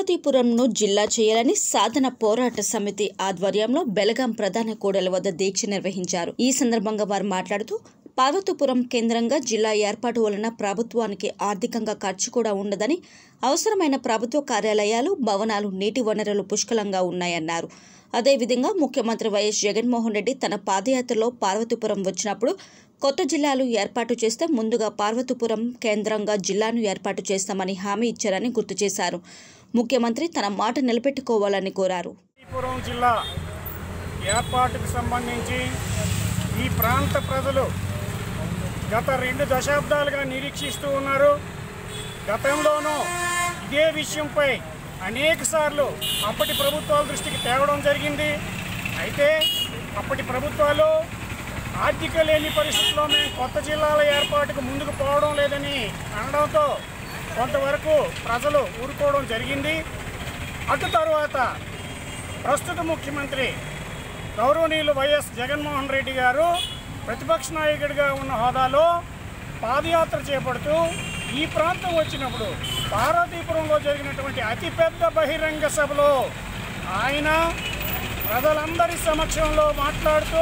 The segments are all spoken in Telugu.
పార్వతీపురంను జిల్లా చేయాలని సాధన పోరాట సమితి ఆధ్వర్యంలో బెలగాం ప్రధాన కూడలి వద్ద దీక్ష నిర్వహించారు ఈ సందర్భంగా వారు మాట్లాడుతూ పార్వతీపురం కేంద్రంగా జిల్లా ఏర్పాటు వలన ప్రభుత్వానికి ఆర్థికంగా ఖర్చు కూడా ఉండదని అవసరమైన ప్రభుత్వ కార్యాలయాలు భవనాలు నీటి వనరులు పుష్కలంగా ఉన్నాయన్నారు అదేవిధంగా ముఖ్యమంత్రి వైఎస్ జగన్మోహన్ రెడ్డి తన పాదయాత్రలో పార్వతీపురం వచ్చినప్పుడు కొత్త జిల్లాలు ఏర్పాటు చేస్తే ముందుగా పార్వతీపురం కేంద్రంగా జిల్లాను ఏర్పాటు చేస్తామని హామీ ఇచ్చారని గుర్తు చేశారు ముఖ్యమంత్రి తన మాట నిలబెట్టుకోవాలని కోరారు పార్వతీపురం జిల్లా ఏర్పాటుకు సంబంధించి ఈ ప్రాంత ప్రజలు గత రెండు దశాబ్దాలుగా నిరీక్షిస్తూ ఉన్నారు గతంలోనూ ఇదే విషయంపై అనేక సార్లు అప్పటి ప్రభుత్వాల దృష్టికి తేవడం జరిగింది అయితే అప్పటి ప్రభుత్వాలు ఆర్థిక లేని పరిస్థితుల్లో మేము కొత్త జిల్లాల ఏర్పాటుకు ముందుకు పోవడం లేదని అనడంతో కొంతవరకు ప్రజలు ఊరుకోవడం జరిగింది అటు తరువాత ప్రస్తుత ముఖ్యమంత్రి గౌరవనీయులు వైఎస్ జగన్మోహన్ రెడ్డి గారు ప్రతిపక్ష నాయకుడిగా ఉన్న హోదాలో పాదయాత్ర చేపడుతూ ఈ ప్రాంతం వచ్చినప్పుడు పార్వతీపురంలో జరిగినటువంటి అతిపెద్ద బహిరంగ సభలో ఆయన ప్రజలందరి సమక్షంలో మాట్లాడుతూ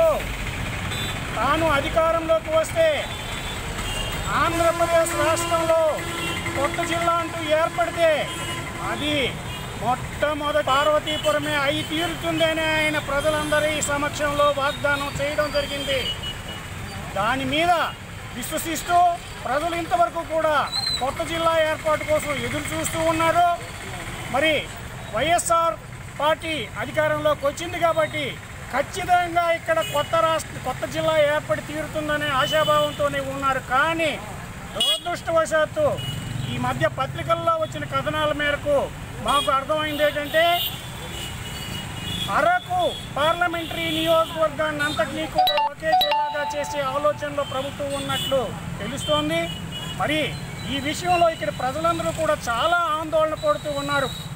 తాను అధికారంలోకి వస్తే ఆంధ్రప్రదేశ్ రాష్ట్రంలో కొత్త జిల్లా అంటూ ఏర్పడితే అది మొట్టమొదటి పార్వతీపురమే అయి తీరుతుందని ఆయన ప్రజలందరి సమక్షంలో వాగ్దానం చేయడం జరిగింది దాని మీద విశ్వసిస్తూ ప్రజలు ఇంతవరకు కూడా కొత్త జిల్లా ఏర్పాటు కోసం ఎదురు చూస్తూ ఉన్నారు మరి వైఎస్ఆర్ పార్టీ అధికారంలోకి వచ్చింది కాబట్టి ఖచ్చితంగా ఇక్కడ కొత్త రాష్ట్ర కొత్త జిల్లా ఏర్పడి తీరుతుందనే ఆశాభావంతోనే ఉన్నారు కానీ దురదృష్టవశాత్తు ఈ మధ్య పత్రికల్లో వచ్చిన కథనాల మేరకు మాకు అర్థమైంది ఏంటంటే అరకు పార్లమెంటరీ నియోజకవర్గాన్ని అంతటినీ కూడా ఒకే జిల్లాగా చేసే ఆలోచనలో ప్రభుత్వం ఉన్నట్లు తెలుస్తోంది మరి ఈ విషయంలో ఇక్కడ ప్రజలందరూ కూడా చాలా ఆందోళన పడుతూ ఉన్నారు